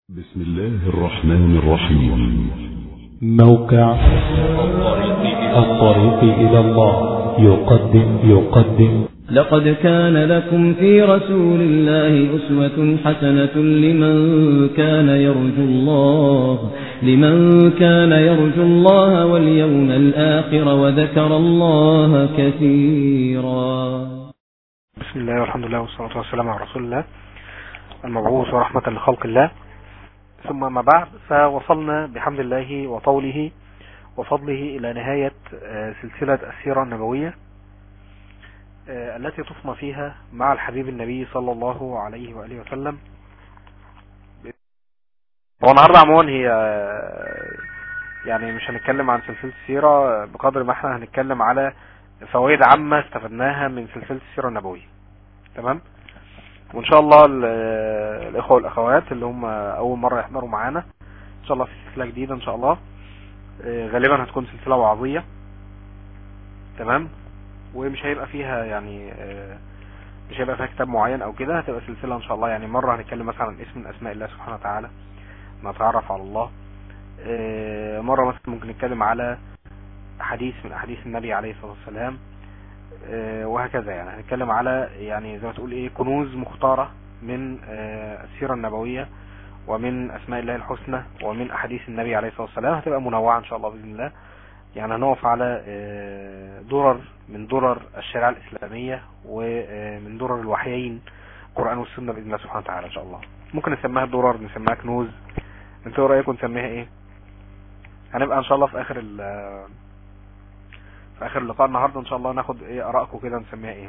بسم الله الرحمن الرحيم موقع الطريق إلى الله يقدم يقدم لقد كان لكم في رسول الله أسوة حسنة لمن كان يرجو الله لمن كان يرجو الله واليوم الآخر وذكر الله كثيرا بسم الله والحمد لله والصلاة والسلام على رسول الله المبعوث ورحمة لخلق الله ثم ما بعد فوصلنا بحمد الله وطوله وفضله إلى نهاية سلسلة السيرة النبوية التي تفنى فيها مع الحبيب النبي صلى الله عليه وآله وسلم والنهاردة عموما هي يعني مش هنتكلم عن سلسلة السيرة بقدر ما احنا هنتكلم على فوائد عامة استفدناها من سلسلة السيرة النبوية تمام وان شاء الله الاخوة والاخوات اللي هم اول مرة يحضروا معانا ان شاء الله في سلسلة جديدة ان شاء الله غالبا هتكون سلسلة وعظية تمام ومش هيبقى فيها يعني مش هيبقى فيها كتاب معين او كده هتبقى سلسلة ان شاء الله يعني مرة هنتكلم مثلا عن اسم من اسماء الله سبحانه وتعالى نتعرف على الله مرة مثلا ممكن نتكلم على حديث من احاديث النبي عليه الصلاة والسلام وهكذا يعني هنتكلم على يعني زي ما تقول ايه كنوز مختارة من السيرة النبوية ومن اسماء الله الحسنى ومن احاديث النبي عليه الصلاة والسلام هتبقى منوعة ان شاء الله باذن الله يعني هنقف على درر من درر الشريعة الاسلامية ومن درر الوحيين القرآن والسنة باذن الله سبحانه وتعالى ان شاء الله ممكن نسميها درر نسميها كنوز انتوا رايكم نسميها ايه هنبقى ان شاء الله في اخر في اخر اللقاء النهاردة ان شاء الله ناخد ايه ارائكم كده نسميها ايه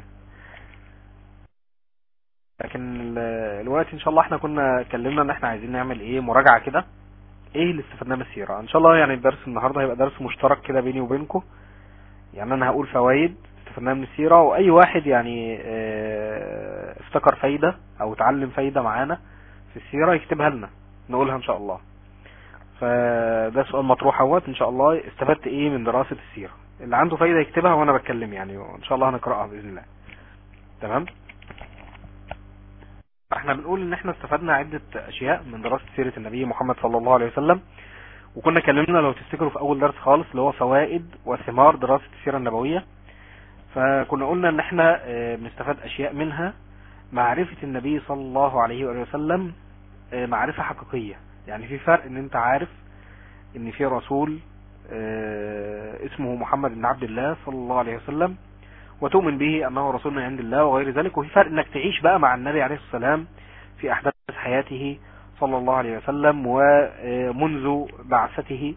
لكن الوقت ان شاء الله احنا كنا اتكلمنا ان احنا عايزين نعمل ايه مراجعة كده ايه اللي استفدناه من السيرة ان شاء الله يعني الدرس النهاردة هيبقى درس مشترك كده بيني وبينكم يعني انا هقول فوائد استفدناها من السيرة واي واحد يعني اه افتكر فايدة او اتعلم فايدة معانا في السيرة يكتبها لنا نقولها ان شاء الله فده سؤال مطروح اهوت ان شاء الله استفدت ايه من دراسة السيرة اللي عنده فايدة يكتبها وانا بتكلم يعني وان شاء الله هنقرأها بإذن الله تمام احنا بنقول ان احنا استفدنا عدة اشياء من دراسة سيرة النبي محمد صلى الله عليه وسلم وكنا كلمنا لو تفتكروا في اول درس خالص اللي هو فوائد وثمار دراسة السيرة النبوية فكنا قلنا ان احنا بنستفاد اشياء منها معرفة النبي صلى الله عليه وآله وسلم معرفة حقيقية يعني في فرق ان انت عارف ان في رسول اسمه محمد بن عبد الله صلى الله عليه وسلم وتؤمن به انه رسول من عند الله وغير ذلك وفي فرق انك تعيش بقى مع النبي عليه السلام في احداث حياته صلى الله عليه وسلم ومنذ بعثته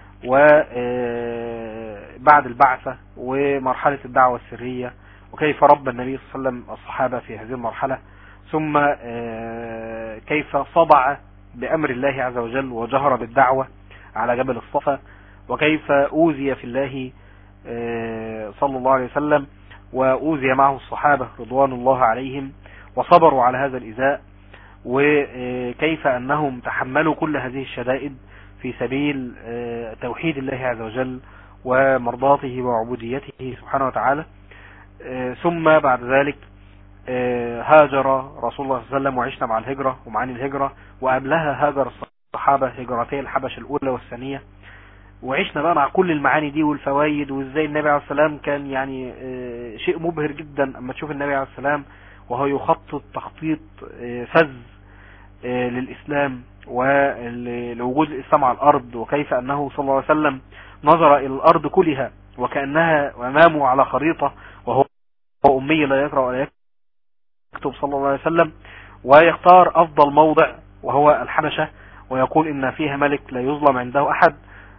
وبعد البعثة ومرحلة الدعوة السرية وكيف رب النبي صلى الله عليه وسلم الصحابة في هذه المرحلة ثم كيف صدع بأمر الله عز وجل وجهر بالدعوة على جبل الصفا وكيف أوذي في الله صلى الله عليه وسلم وأوذي معه الصحابة رضوان الله عليهم وصبروا على هذا الإزاء وكيف أنهم تحملوا كل هذه الشدائد في سبيل توحيد الله عز وجل ومرضاته وعبوديته سبحانه وتعالى ثم بعد ذلك هاجر رسول الله صلى الله عليه وسلم وعشنا مع الهجرة ومعاني الهجرة وقبلها هاجر الصحابة هجرتي الحبش الأولى والثانية وعشنا بقى مع كل المعاني دي والفوائد وازاي النبي عليه السلام كان يعني شيء مبهر جدا اما تشوف النبي عليه السلام وهو يخطط تخطيط فذ للإسلام ولوجود الإسلام على الأرض وكيف أنه صلى الله عليه وسلم نظر إلى الأرض كلها وكأنها أمامه على خريطة وهو أمي لا يقرأ ولا يكتب صلى الله عليه وسلم ويختار أفضل موضع وهو الحبشة ويقول إن فيها ملك لا يظلم عنده أحد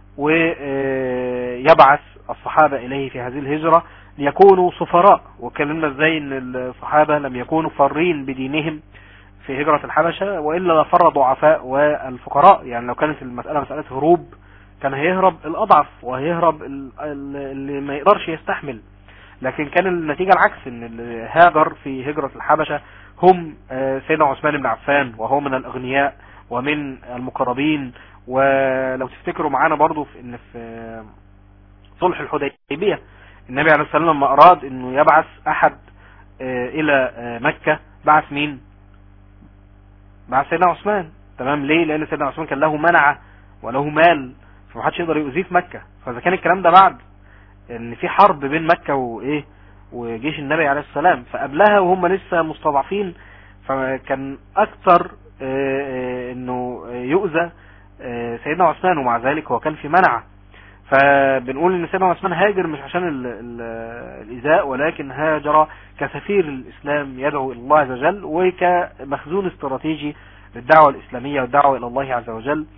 ويبعث الصحابة إليه في هذه الهجرة ليكونوا سفراء وكلمنا ازاي ان الصحابة لم يكونوا فارين بدينهم في هجرة الحبشة وإلا لفر ضعفاء والفقراء يعني لو كانت المسألة مسألة هروب كان هيهرب الأضعف وهيهرب اللي ما يقدرش يستحمل لكن كان النتيجة العكس ان اللي هاجر في هجرة الحبشة هم سيدنا عثمان بن عفان وهو من الأغنياء ومن المقربين ولو تفتكروا معانا برضو في ان في صلح الحديبية النبي عليه السلام لما اراد انه يبعث احد الى مكة بعث مين بعث سيدنا عثمان تمام ليه لان سيدنا عثمان كان له منعه وله مال فمحدش يقدر يؤذيه في مكة فاذا كان الكلام ده بعد ان في حرب بين مكة وايه وجيش النبي عليه السلام فقبلها وهم لسه مستضعفين فكان اكثر آه، آه، انه يؤذى آه، سيدنا عثمان ومع ذلك هو كان في منعه فبنقول ان سيدنا عثمان هاجر مش عشان ال- ال- الايذاء ولكن هاجر كسفير الاسلام يدعو الى الله عز وجل وكمخزون استراتيجي للدعوة الاسلامية والدعوة الى الله عز وجل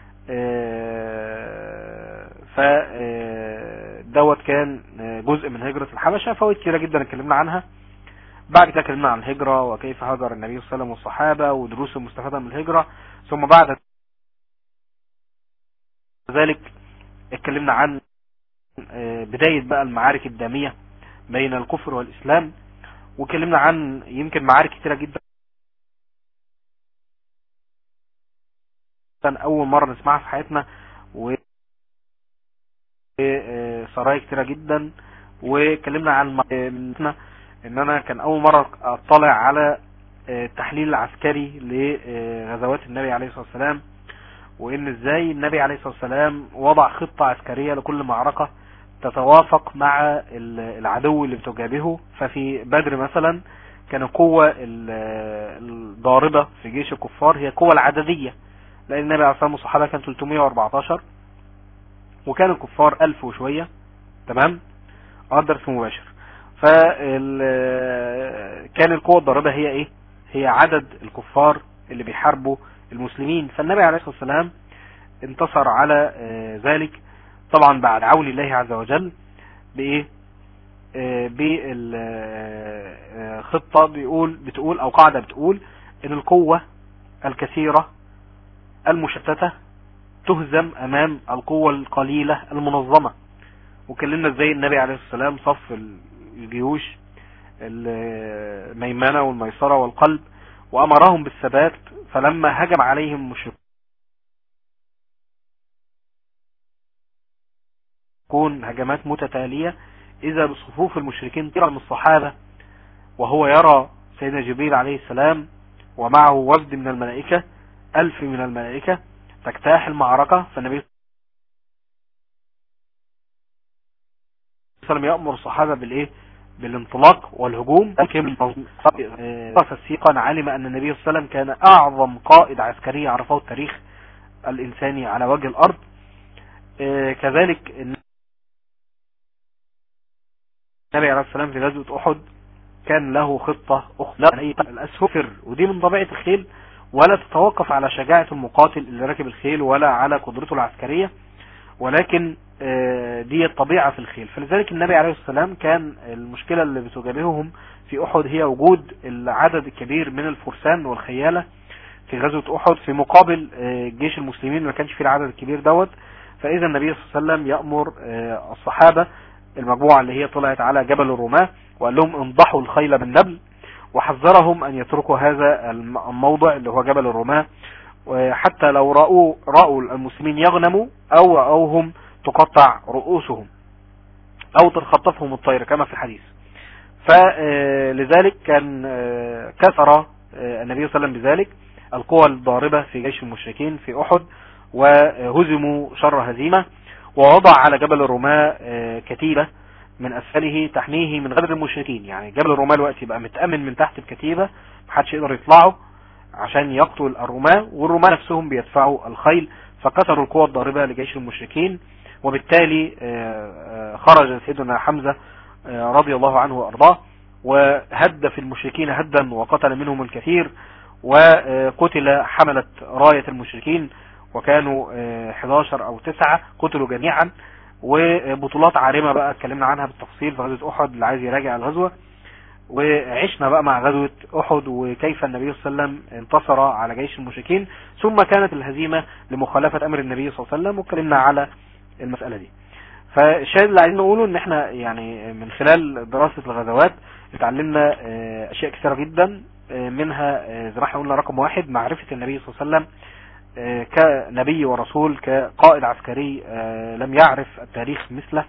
ف آه، دوت كان آه، جزء من هجرة الحبشة فوائد كتيرة جدا اتكلمنا عنها بعد كده اتكلمنا عن الهجرة وكيف هاجر النبي صلى الله عليه وسلم والصحابة ودروس المستفادة من الهجرة ثم بعد ذلك اتكلمنا عن آه، بداية بقى المعارك الدامية بين الكفر والإسلام واتكلمنا عن يمكن معارك كتيرة جدا أول مرة نسمعها في حياتنا و آه، سرايا كتيرة جدا واتكلمنا عن م- ان انا كان اول مرة اطلع على آه، التحليل العسكري لغزوات النبي عليه الصلاة والسلام وان ازاي النبي عليه الصلاة والسلام وضع خطة عسكرية لكل معركة تتوافق مع ال- العدو اللي بتجابهه ففي بدر مثلا كان القوة ال- الضاربة في جيش الكفار هي القوة العددية لان النبي عليه الصلاة والسلام والصحابة كان 314 وكان الكفار 1000 وشوية تمام اه درس مباشر فال كان القوة الضاربة هي ايه هي عدد الكفار اللي بيحاربوا المسلمين فالنبي عليه الصلاة والسلام انتصر على آه، ذلك طبعا بعد عون الله عز وجل بايه آه، بالخطة بيقول بتقول او قاعدة بتقول ان القوة الكثيرة المشتتة تهزم امام القوة القليلة المنظمة وكلمنا ازاي النبي عليه الصلاة والسلام صف الجيوش الميمنة والميسرة والقلب وامرهم بالثبات فلما هجم عليهم المشركون هجمات متتالية اذا بصفوف المشركين طيرا من الصحابة وهو يرى سيدنا جبريل عليه السلام ومعه وفد من الملائكة الف من الملائكة تجتاح المعركة فالنبي صلى الله عليه وسلم يأمر الصحابة بالايه بالانطلاق والهجوم فسيقا علم ان النبي صلى الله عليه وسلم كان اعظم قائد عسكري عرفه التاريخ الانساني على وجه الارض آه، كذلك النبي عليه السلام في غزوة احد كان له خطة اخرى الاسفر ودي من طبيعة الخيل ولا تتوقف على شجاعة المقاتل اللي راكب الخيل ولا على قدرته العسكرية ولكن آه، دي الطبيعة في الخيل فلذلك النبي عليه الصلاة والسلام كان المشكلة اللي بتواجههم في أحد هي وجود العدد الكبير من الفرسان والخيالة في غزوة أحد في مقابل آه، جيش المسلمين ما كانش فيه العدد الكبير دوت فإذا النبي صلى الله عليه وسلم يأمر آه، الصحابة المجموعة اللي هي طلعت على جبل الرماة وقال لهم انضحوا الخيل بالنبل وحذرهم أن يتركوا هذا الم- الموضع اللي هو جبل الرماة وحتى لو رأوا رأوا المسلمين يغنموا أو رأوهم تقطع رؤوسهم أو تخطفهم الطير كما في الحديث فلذلك كان آه، كثر آه، النبي صلى الله عليه وسلم بذلك القوى الضاربة في جيش المشركين في أحد وهزموا شر هزيمة ووضع على جبل الرماة آه، كتيبة من أسفله تحميه من غدر المشركين يعني جبل الرماة الوقت يبقى متأمن من تحت بكتيبة محدش يقدر يطلعوا عشان يقتل الرماة والرماة نفسهم بيدفعوا الخيل فكسروا القوى الضاربة لجيش المشركين وبالتالي آه، آه، خرج سيدنا حمزة آه، رضي الله عنه وأرضاه وهد في المشركين هدا وقتل منهم الكثير وقتل حملة راية المشركين وكانوا آه، 11 أو 9 قتلوا جميعا وبطولات عارمة بقى اتكلمنا عنها بالتفصيل في غزوة أحد اللي عايز يراجع الغزوة وعشنا بقى مع غزوة أحد وكيف النبي صلى الله عليه وسلم انتصر على جيش المشركين ثم كانت الهزيمة لمخالفة أمر النبي صلى الله عليه وسلم واتكلمنا على المسألة دي فالشاهد اللي عايزين نقوله ان احنا يعني من خلال دراسة الغزوات اتعلمنا آه، اشياء كثيرة جدا آه، منها آه، زي ما احنا قلنا رقم واحد معرفة النبي صلى الله عليه وسلم آه، كنبي ورسول كقائد عسكري آه، لم يعرف التاريخ مثله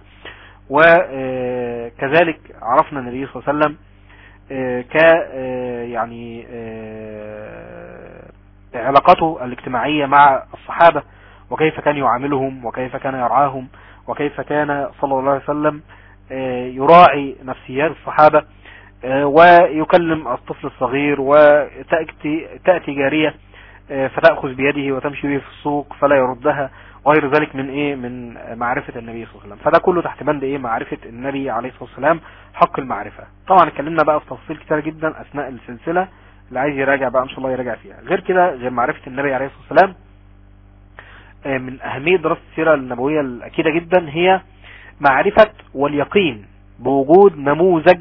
وكذلك عرفنا النبي صلى الله عليه وسلم آه، ك آه، يعني آه، علاقته الاجتماعية مع الصحابة وكيف كان يعاملهم وكيف كان يرعاهم وكيف كان صلى الله عليه وسلم يراعي نفسيات الصحابة ويكلم الطفل الصغير وتأتي تأتي جارية فتأخذ بيده وتمشي به في السوق فلا يردها وغير ذلك من ايه من معرفة النبي صلى الله عليه وسلم فده كله تحت بند ايه معرفة النبي عليه الصلاة والسلام حق المعرفة طبعا اتكلمنا بقى في تفاصيل كتير جدا اثناء السلسلة اللي عايز يراجع بقى ان شاء الله يراجع فيها غير كده غير معرفة النبي عليه الصلاة والسلام من اهمية دراسة السيرة النبوية الاكيدة جدا هي معرفة واليقين بوجود نموذج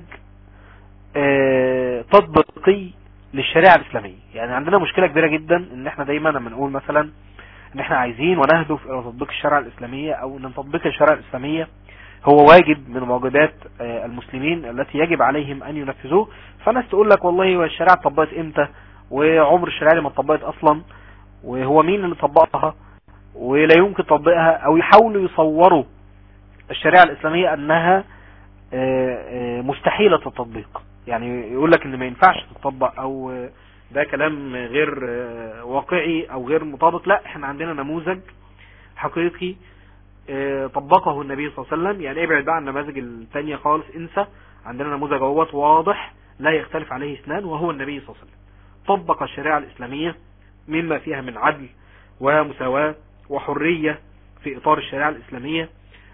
تطبيقي للشريعة الاسلامية يعني عندنا مشكلة كبيرة جدا ان احنا دايما لما نقول مثلا ان احنا عايزين ونهدف الى تطبيق الشريعة الاسلامية او ان تطبيق الشريعة الاسلامية هو واجب من واجبات المسلمين التي يجب عليهم ان ينفذوه فناس تقول لك والله والشريعة اتطبقت امتى وعمر الشريعة ما اتطبقت اصلا وهو مين اللي طبقها ولا يمكن تطبيقها او يحاولوا يصوروا الشريعة الاسلامية انها مستحيلة التطبيق يعني يقول لك ان ما ينفعش تطبق او ده كلام غير واقعي او غير مطابق لا احنا عندنا نموذج حقيقي طبقه النبي صلى الله عليه وسلم يعني ابعد بقى عن النماذج الثانية خالص انسى عندنا نموذج اهوت واضح لا يختلف عليه اثنان وهو النبي صلى الله عليه وسلم طبق الشريعة الاسلامية مما فيها من عدل ومساواة وحرية في اطار الشريعة الاسلامية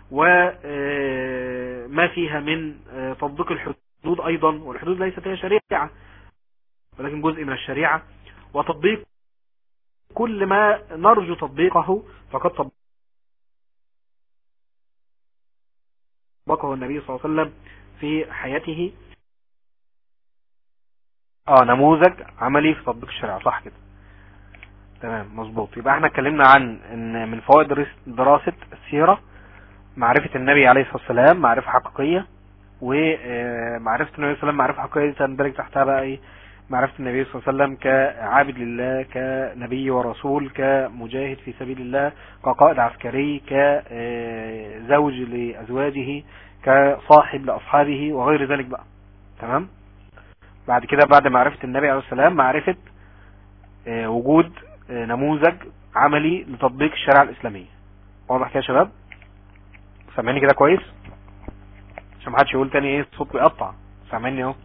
وما فيها من تطبيق الحدود ايضا والحدود ليست هي شريعة ولكن جزء من الشريعة وتطبيق كل ما نرجو تطبيقه فقد طبقه النبي صلى الله عليه وسلم في حياته اه نموذج عملي في تطبيق الشريعة صح كده تمام مظبوط يبقى احنا اتكلمنا عن ان من فوائد دراسة السيرة معرفة النبي عليه الصلاة والسلام معرفة حقيقية ومعرفة النبي صلى الله عليه وسلم معرفة حقيقية تندرج تحتها بقى ايه معرفة النبي صلى الله عليه وسلم كعابد لله كنبي ورسول كمجاهد في سبيل الله كقائد عسكري كزوج لأزواجه كصاحب لأصحابه وغير ذلك بقى تمام بعد كده بعد معرفة النبي عليه السلام معرفة وجود نموذج عملي لتطبيق الشريعة الإسلامية واضح كده يا شباب سامعني كده كويس عشان محدش يقول تاني ايه الصوت بيقطع سامعني اهو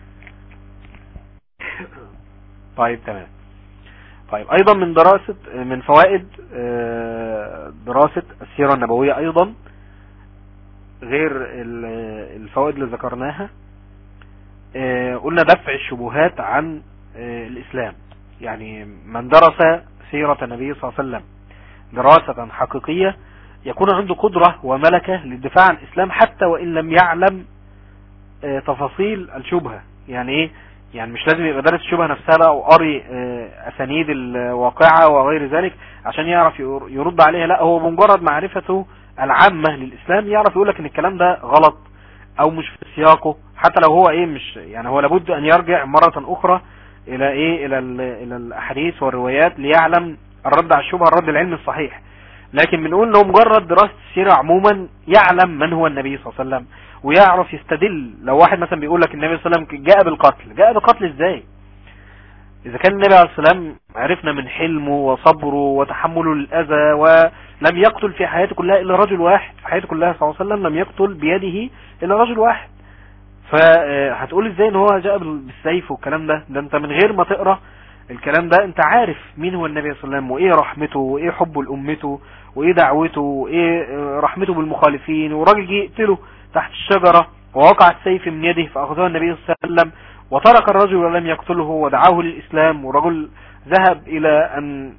طيب تمام طيب ايضا من دراسة من فوائد دراسة السيرة النبوية ايضا غير الفوائد اللي ذكرناها قلنا دفع الشبهات عن الاسلام يعني من درس سيرة النبي صلى الله عليه وسلم دراسة حقيقية يكون عنده قدرة وملكة للدفاع عن الاسلام حتى وان لم يعلم تفاصيل الشبهة يعني ايه يعني مش لازم يبقى دارس الشبهة نفسها بقى وقاري اسانيد الواقعة وغير ذلك عشان يعرف يرد عليها لا هو بمجرد معرفته العامة للاسلام يعرف يقول لك ان الكلام ده غلط او مش في سياقه حتى لو هو ايه مش يعني هو لابد ان يرجع مرة اخرى الى ايه الى الى الاحاديث والروايات ليعلم الرد على الشبهة الرد العلمي الصحيح لكن بنقول انه مجرد دراسة السيرة عموما يعلم من هو النبي صلى الله عليه وسلم ويعرف يستدل لو واحد مثلا بيقول لك النبي صلى الله عليه وسلم جاء بالقتل جاء بالقتل ازاي اذا كان النبي عليه الصلاة والسلام عرفنا من حلمه وصبره وتحمله للأذى ولم يقتل في حياته كلها الا رجل واحد في حياته كلها صلى الله عليه وسلم لم يقتل بيده الا رجل واحد فهتقول ازاي ان هو جاء بالسيف والكلام ده ده انت من غير ما تقرأ الكلام ده انت عارف مين هو النبي صلى الله عليه وسلم وايه رحمته وايه حبه لامته وايه دعوته وايه رحمته بالمخالفين وراجل جه يقتله تحت الشجرة ووقع السيف من يده فاخذه النبي صلى الله عليه وسلم وترك الرجل ولم يقتله ودعاه للاسلام ورجل ذهب الى ان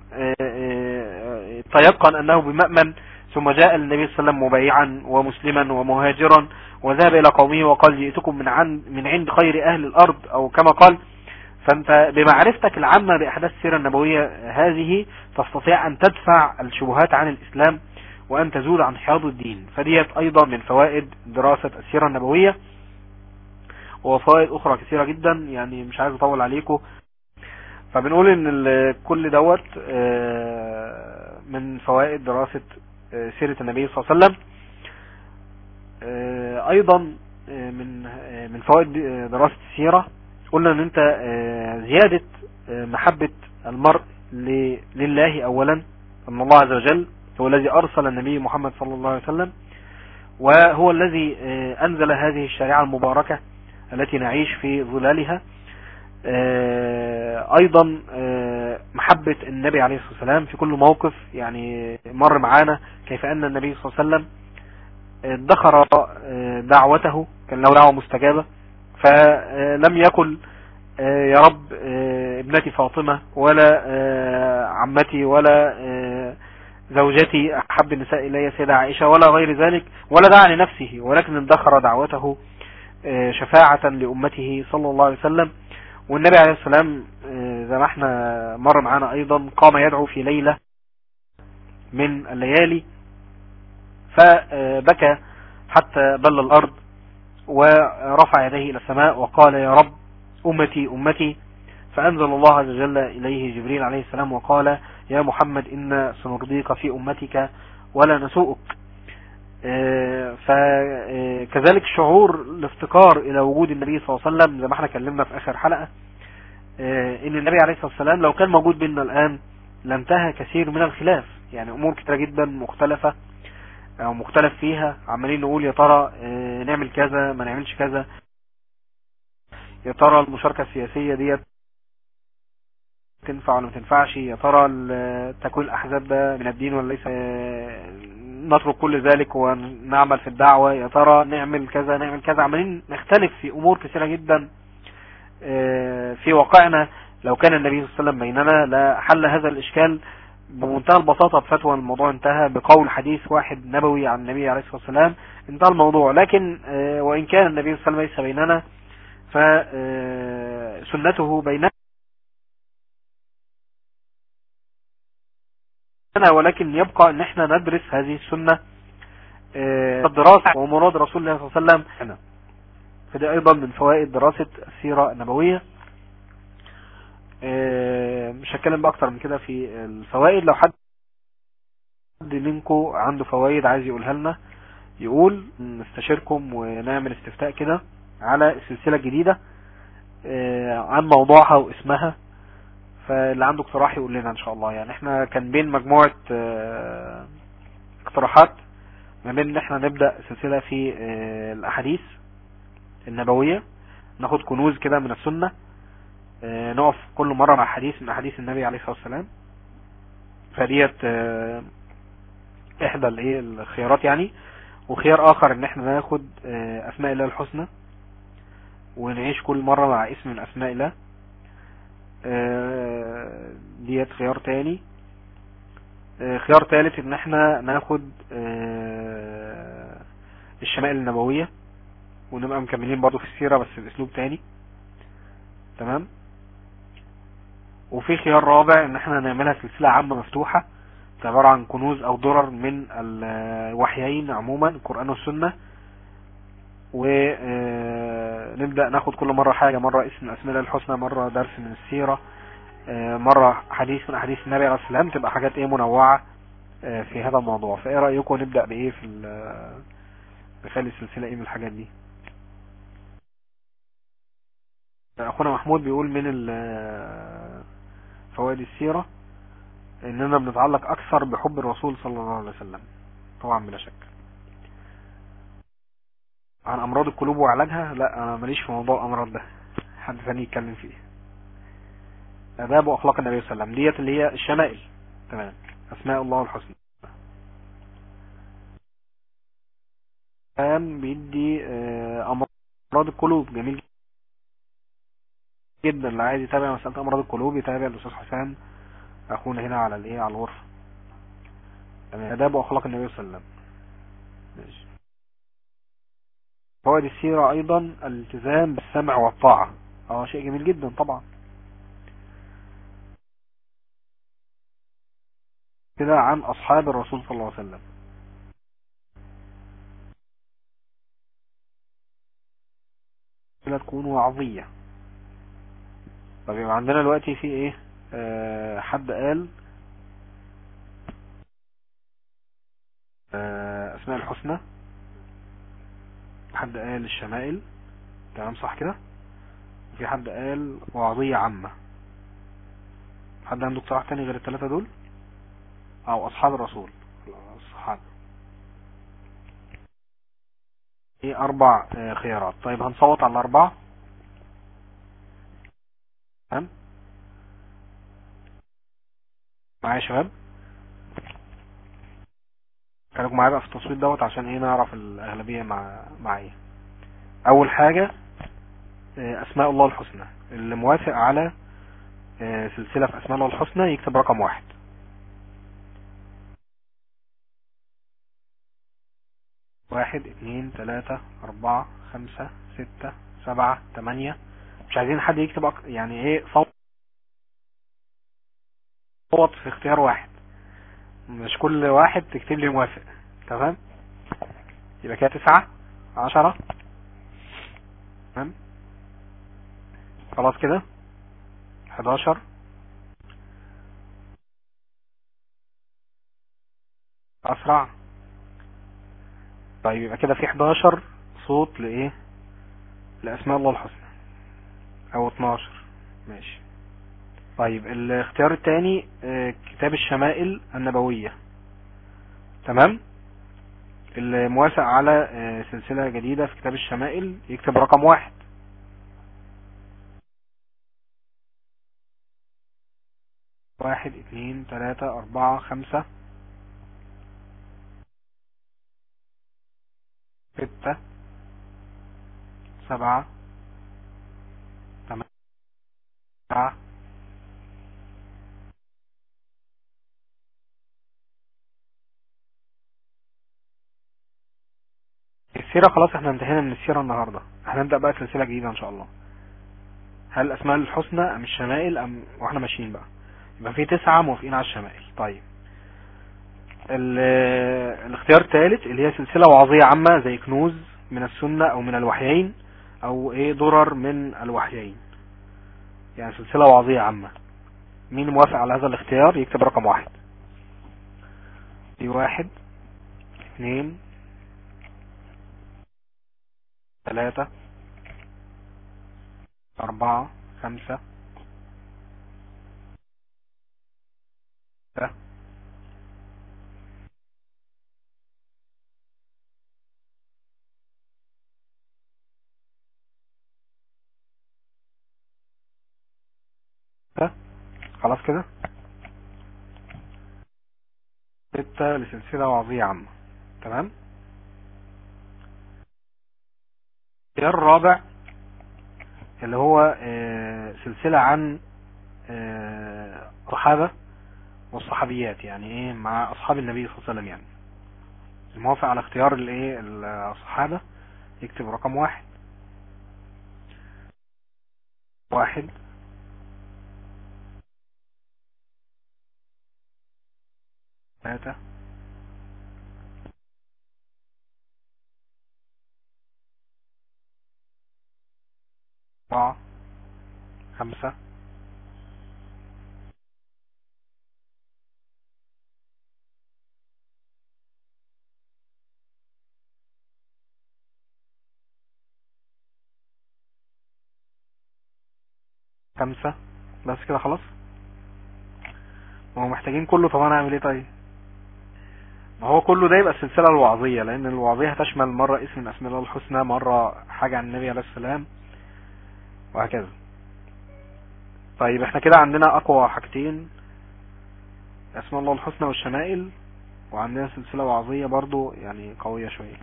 تيقن انه بمأمن ثم جاء النبي صلى الله عليه وسلم مبايعا ومسلما ومهاجرا وذهب الى قومه وقال جئتكم من عند من عند خير اهل الارض او كما قال فانت بمعرفتك العامة باحداث السيرة النبوية هذه تستطيع ان تدفع الشبهات عن الاسلام وان تزول عن حياض الدين فديت ايضا من فوائد دراسة السيرة النبوية وفوائد اخرى كثيرة جدا يعني مش عايز اطول عليكم فبنقول ان كل دوت من فوائد دراسة سيرة النبي صلى الله عليه وسلم ايضا من من فوائد دراسة السيرة قلنا ان انت زيادة محبة المرء ل- لله اولا ان الله عز وجل هو الذي ارسل النبي محمد صلى الله عليه وسلم وهو الذي آه، انزل هذه الشريعة المباركة التي نعيش في ظلالها آه، ايضا آه، محبة النبي عليه الصلاة والسلام في كل موقف يعني مر معانا كيف ان النبي صلى الله عليه وسلم ادخر آه، دعوته كان له دعوة مستجابة فلم يقل آه، يا رب آه، ابنتي فاطمة ولا آه، عمتي ولا آه، زوجتي أحب النساء إلي سيدة عائشة ولا غير ذلك ولا دعا لنفسه ولكن ادخر دعوته آه، شفاعة لأمته صلى الله عليه وسلم والنبي عليه السلام آه، زي ما احنا مر معانا أيضا قام يدعو في ليلة من الليالي فبكى حتى بل الأرض ورفع يديه إلى السماء وقال يا رب أمتي أمتي فأنزل الله عز وجل إليه جبريل عليه السلام وقال يا محمد إن سنرضيك في أمتك ولا نسوءك آه، فكذلك شعور الافتقار إلى وجود النبي صلى الله عليه وسلم زي ما احنا كلمنا في آخر حلقة آه، إن النبي عليه الصلاة والسلام لو كان موجود بيننا الآن لانتهى كثير من الخلاف يعني أمور كتيرة جدا مختلفة أو مختلف فيها عمالين نقول يا ترى آه، نعمل كذا ما نعملش كذا يا ترى المشاركة السياسية ديت تنفع ولا ما تنفعش يا ترى ال- تكوين الأحزاب ده من الدين ولا ليس آه، نترك كل ذلك ونعمل في الدعوة يا ترى نعمل كذا نعمل كذا عمالين نختلف في أمور كثيرة جدا آه، في واقعنا لو كان النبي صلى الله عليه وسلم بيننا لحل هذا الإشكال بمنتهى البساطة بفتوى الموضوع انتهى بقول حديث واحد نبوي عن النبي عليه الصلاة والسلام انتهى الموضوع لكن آه، وإن كان النبي صلى الله عليه وسلم ليس بيننا فسنته بيننا ولكن يبقى ان احنا ندرس هذه السنة آه، الدراسة ومراد رسول الله صلى الله عليه وسلم هنا فده ايضا من فوائد دراسة السيرة النبوية آه، مش هتكلم بقى اكتر من كده في الفوائد لو حد منكم عنده فوائد عايز يقولها لنا يقول نستشيركم ونعمل استفتاء كده على السلسلة الجديدة آه، عن موضوعها واسمها فاللي عنده اقتراح يقول لنا ان شاء الله يعني احنا كان بين مجموعة آه، اقتراحات ما بين ان احنا نبدأ سلسلة في آه، الاحاديث النبوية ناخد كنوز كده من السنة آه، نقف كل مرة مع حديث من احاديث النبي عليه الصلاة والسلام فديت آه، احدى الايه الخيارات يعني وخيار اخر ان احنا ناخد آه، اسماء الله الحسنى ونعيش كل مرة مع اسم من اسماء الله آه، ديت خيار تاني آه، خيار تالت ان احنا ناخد آه، الشمائل النبوية ونبقى مكملين برضو في السيرة بس باسلوب تاني تمام وفي خيار رابع ان احنا نعملها سلسلة عامة مفتوحة عبارة عن كنوز او درر من الوحيين عموما القرآن والسنة ونبدأ ناخد كل مرة حاجة مرة اسم اسم الله الحسنى مرة درس من السيرة آه، مرة حديث من احاديث النبي عليه السلام تبقى حاجات ايه منوعة آه، في هذا الموضوع فايه رأيكم نبدأ بايه في ال- نخلي السلسلة ايه من الحاجات دي اخونا محمود بيقول من ال- فوائد السيرة اننا بنتعلق اكثر بحب الرسول صلى الله عليه وسلم طبعا بلا شك عن امراض القلوب وعلاجها لا انا ماليش في موضوع امراض ده حد ثاني يتكلم فيه اداب واخلاق النبي صلى الله عليه وسلم ديت اللي هي الشمائل تمام اسماء الله الحسنى كان بيدي آه، امراض القلوب جميل جدا اللي عايز يتابع مسألة امراض القلوب يتابع الاستاذ حسام اخونا هنا على الايه على الغرفة تمام اداب واخلاق النبي صلى الله عليه وسلم ماشي فوائد السيرة ايضا الالتزام بالسمع والطاعة اه شيء جميل جدا طبعا كده عن اصحاب الرسول صلى الله عليه وسلم كده تكون وعظية طب يبقى عندنا دلوقتي في ايه آه حد قال آه اسماء الحسنى حد قال الشمائل تمام صح كده وفي حد قال وعظية عامة حد عنده اقتراح تاني غير الثلاثة دول او اصحاب الرسول الصحابة ايه اربع آه، خيارات طيب هنصوت على الاربعة تمام معايا يا شباب خليكم معايا بقى في التصويت دوت عشان ايه نعرف الاغلبية مع معايا اول حاجة آه، اسماء الله الحسنى اللي موافق على آه، سلسلة في اسماء الله الحسنى يكتب رقم واحد واحد اتنين تلاتة اربعة خمسة ستة سبعة تمانية مش عايزين حد يكتب أك... يعني ايه صوت صوت في اختيار واحد مش كل واحد تكتب لي موافق تمام يبقى كده تسعة عشرة تمام خلاص كده حداشر اسرع طيب يبقى كده في 11 صوت لايه لاسماء الله الحسنى او 12 ماشي طيب الاختيار الثاني كتاب الشمائل النبوية تمام اللي موافق على آه، سلسلة جديدة في كتاب الشمائل يكتب رقم واحد واحد اتنين تلاتة اربعة خمسة ستة سبعة تمانية السيرة خلاص احنا انتهينا من السيرة النهاردة هنبدأ بقى سلسلة جديدة ان شاء الله هل الاسماء الحسنى ام الشمائل ام واحنا ماشيين بقى يبقى في تسعة موافقين على الشمائل طيب ال- الاختيار الثالث اللي هي سلسلة وعظية عامة زي كنوز من السنة او من الوحيين او ايه درر من الوحيين يعني سلسلة وعظية عامة مين موافق على هذا الاختيار يكتب رقم واحد في واحد اثنين ثلاثة أربعة خمسة ستة ستة. خلاص كده ستة لسلسلة وعظية عامة تمام الاختيار الرابع اللي هو آه، سلسلة عن آه، الصحابة والصحابيات يعني ايه مع اصحاب النبي صلى الله عليه وسلم يعني الموافق على اختيار الايه الصحابة يكتب رقم واحد واحد ثلاثة أربعة خمسة خمسة بس كده خلاص ما هو محتاجين كله طب انا اعمل ايه طيب ما هو كله ده يبقى السلسلة الوعظية لان الوعظية هتشمل مرة اسم من اسم الله الحسنى مرة حاجة عن النبي عليه السلام وهكذا طيب احنا كده عندنا اقوى حاجتين اسماء الله الحسنى والشمائل وعندنا سلسلة وعظية برضو يعني قوية شوية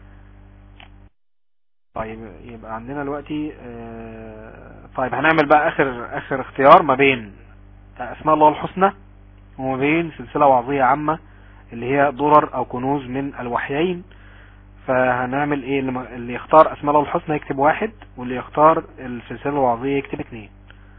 طيب يبقى عندنا دلوقتي اه طيب هنعمل بقى اخر اخر اختيار ما بين اسماء الله الحسنى وما بين سلسلة وعظية عامة اللي هي درر او كنوز من الوحيين فهنعمل ايه اللي اللي يختار اسماء الله الحسنى يكتب واحد واللي يختار السلسلة الوعظية يكتب اتنين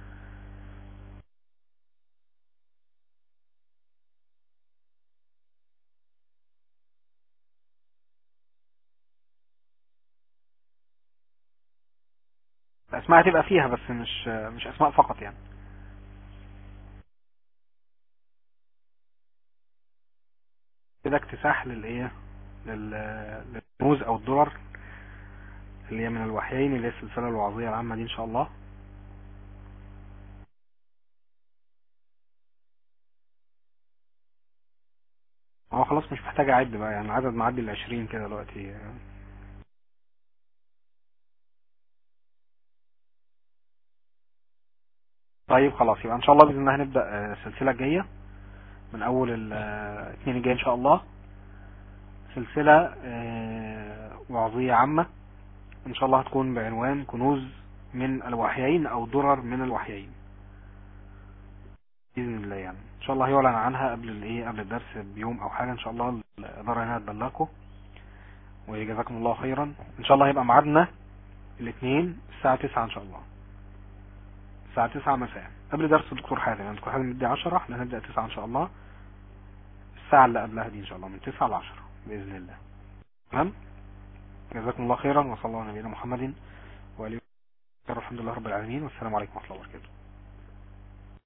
الاسماء هتبقى فيها بس مش مش اسماء فقط يعني كده اكتساح للايه لل- للكنوز او الدرر اللي هي من الوحيين اللي هي السلسلة الوعظية العامة دي ان شاء الله هو خلاص مش محتاج اعد بقى يعني العدد معدي ال 20 كده دلوقتي طيب خلاص يبقى ان شاء الله باذن الله هنبدا آه، السلسله الجايه من اول الاثنين الجاي ان شاء الله سلسله آه، وعظيه عامه ان شاء الله هتكون بعنوان كنوز من الوحيين او درر من الوحيين باذن الله يعني ان شاء الله هيعلن عنها قبل الايه قبل الدرس بيوم او حاجه ان شاء الله الاداره هنا هتبلغكم وجزاكم الله خيرا ان شاء الله هيبقى ميعادنا الاثنين الساعه 9 ان شاء الله الساعه 9 مساء قبل درس الدكتور حازم يعني الدكتور حازم مدي 10 احنا هنبدا 9 ان شاء الله الساعه اللي قبلها دي ان شاء الله من 9 ل 10 باذن الله تمام جزاكم الله خيرا وصلى الله على نبينا محمد وعلى اله الحمد لله رب العالمين والسلام عليكم ورحمه الله وبركاته